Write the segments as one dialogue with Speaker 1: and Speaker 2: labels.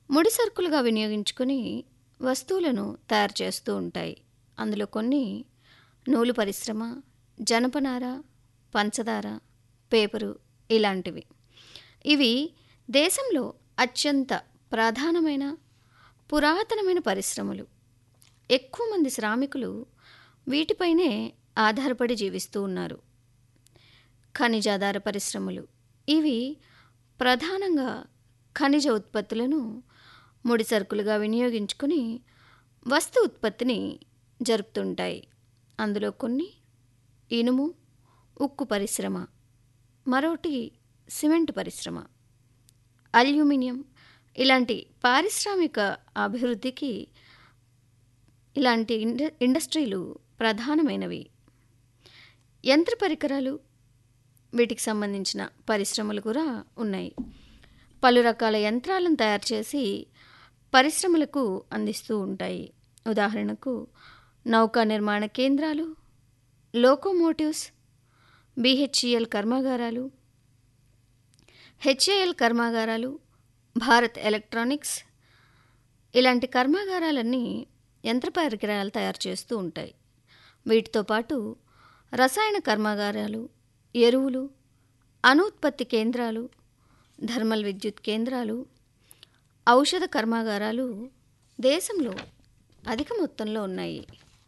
Speaker 1: ముడి సరుకులుగా వినియోగించుకొని వస్తువులను తయారు చేస్తూ ఉంటాయి అందులో కొన్ని నూలు పరిశ్రమ జనపనార పంచదార పేపరు ఇలాంటివి ఇవి దేశంలో అత్యంత ప్రధానమైన పురాతనమైన పరిశ్రమలు ఎక్కువ మంది శ్రామికులు వీటిపైనే ఆధారపడి జీవిస్తూ ఉన్నారు ఖనిజాధార పరిశ్రమలు ఇవి ప్రధానంగా ఖనిజ ఉత్పత్తులను ముడి సరుకులుగా వినియోగించుకొని వస్తు ఉత్పత్తిని జరుపుతుంటాయి అందులో కొన్ని ఇనుము ఉక్కు పరిశ్రమ మరోటి సిమెంట్ పరిశ్రమ అల్యూమినియం ఇలాంటి పారిశ్రామిక అభివృద్ధికి ఇలాంటి ఇండ ఇండస్ట్రీలు ప్రధానమైనవి యంత్ర పరికరాలు వీటికి సంబంధించిన పరిశ్రమలు కూడా ఉన్నాయి పలు రకాల యంత్రాలను తయారు చేసి పరిశ్రమలకు అందిస్తూ ఉంటాయి ఉదాహరణకు నౌకా నిర్మాణ కేంద్రాలు లోకోమోటివ్స్ బీహెచ్ఈఎల్ కర్మాగారాలు హెచ్ఏఎల్ కర్మాగారాలు భారత్ ఎలక్ట్రానిక్స్ ఇలాంటి కర్మాగారాలన్నీ యంత్ర పరికరాలు తయారు చేస్తూ ఉంటాయి వీటితో పాటు రసాయన కర్మాగారాలు ఎరువులు అనుత్పత్తి కేంద్రాలు థర్మల్ విద్యుత్ కేంద్రాలు ఔషధ కర్మాగారాలు దేశంలో అధిక మొత్తంలో ఉన్నాయి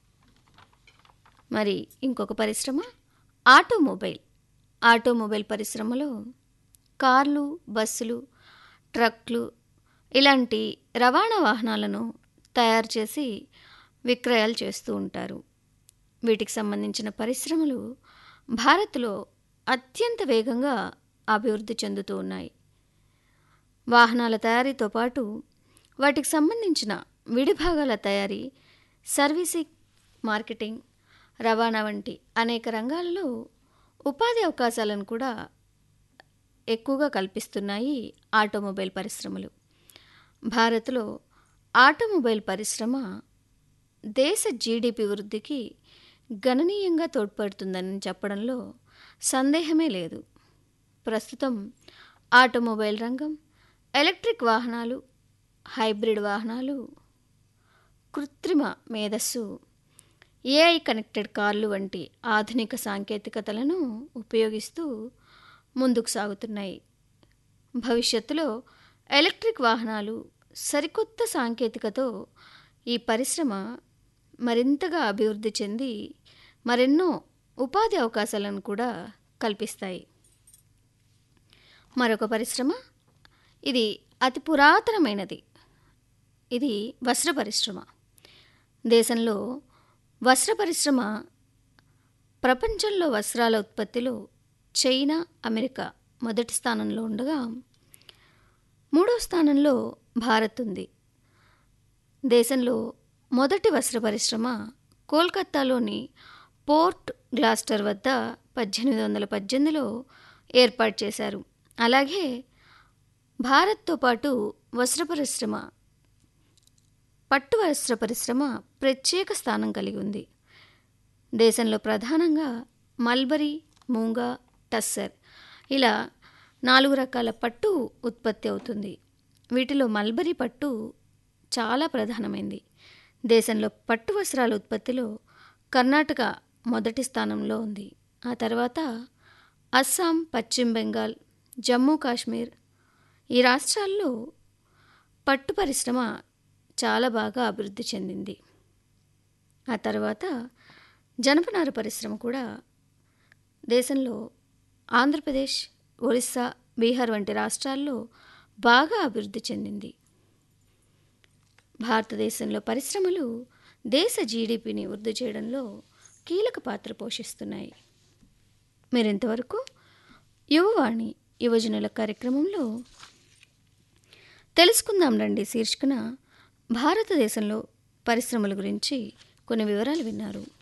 Speaker 1: మరి ఇంకొక పరిశ్రమ ఆటోమొబైల్ ఆటోమొబైల్ పరిశ్రమలో కార్లు బస్సులు ట్రక్లు ఇలాంటి రవాణా వాహనాలను తయారు చేసి విక్రయాలు చేస్తూ ఉంటారు వీటికి సంబంధించిన పరిశ్రమలు భారత్లో అత్యంత వేగంగా అభివృద్ధి చెందుతూ ఉన్నాయి వాహనాల తయారీతో పాటు వాటికి సంబంధించిన విడిభాగాల తయారీ సర్వీసింగ్ మార్కెటింగ్ రవాణా వంటి అనేక రంగాలలో ఉపాధి అవకాశాలను కూడా ఎక్కువగా కల్పిస్తున్నాయి ఆటోమొబైల్ పరిశ్రమలు భారత్లో ఆటోమొబైల్ పరిశ్రమ దేశ జీడిపి వృద్ధికి గణనీయంగా తోడ్పడుతుందని చెప్పడంలో సందేహమే లేదు ప్రస్తుతం ఆటోమొబైల్ రంగం ఎలక్ట్రిక్ వాహనాలు హైబ్రిడ్ వాహనాలు కృత్రిమ మేధస్సు ఏఐ కనెక్టెడ్ కార్లు వంటి ఆధునిక సాంకేతికతలను ఉపయోగిస్తూ ముందుకు సాగుతున్నాయి భవిష్యత్తులో ఎలక్ట్రిక్ వాహనాలు సరికొత్త సాంకేతికతో ఈ పరిశ్రమ మరింతగా అభివృద్ధి చెంది మరెన్నో ఉపాధి అవకాశాలను కూడా కల్పిస్తాయి మరొక పరిశ్రమ ఇది అతి పురాతనమైనది ఇది వస్త్ర పరిశ్రమ దేశంలో వస్త్ర పరిశ్రమ ప్రపంచంలో వస్త్రాల ఉత్పత్తిలో చైనా అమెరికా మొదటి స్థానంలో ఉండగా మూడో స్థానంలో భారత్ ఉంది దేశంలో మొదటి వస్త్ర పరిశ్రమ కోల్కత్తాలోని పోర్ట్ గ్లాస్టర్ వద్ద పద్దెనిమిది వందల పద్దెనిమిదిలో ఏర్పాటు చేశారు అలాగే భారత్తో పాటు వస్త్ర పరిశ్రమ పట్టు వస్త్ర పరిశ్రమ ప్రత్యేక స్థానం కలిగి ఉంది దేశంలో ప్రధానంగా మల్బరీ మూంగా టస్సర్ ఇలా నాలుగు రకాల పట్టు ఉత్పత్తి అవుతుంది వీటిలో మల్బరీ పట్టు చాలా ప్రధానమైంది దేశంలో పట్టు వస్త్రాల ఉత్పత్తిలో కర్ణాటక మొదటి స్థానంలో ఉంది ఆ తర్వాత అస్సాం పశ్చిమ బెంగాల్ జమ్మూ కాశ్మీర్ ఈ రాష్ట్రాల్లో పట్టు పరిశ్రమ చాలా బాగా అభివృద్ధి చెందింది ఆ తర్వాత జనపనార పరిశ్రమ కూడా దేశంలో ఆంధ్రప్రదేశ్ ఒరిస్సా బీహార్ వంటి రాష్ట్రాల్లో బాగా అభివృద్ధి చెందింది భారతదేశంలో పరిశ్రమలు దేశ జీడిపిని వృద్ధి చేయడంలో కీలక పాత్ర పోషిస్తున్నాయి మీరు ఇంతవరకు యువవాణి యువజనుల కార్యక్రమంలో తెలుసుకుందాం రండి శీర్షికన భారతదేశంలో పరిశ్రమల గురించి కొన్ని వివరాలు విన్నారు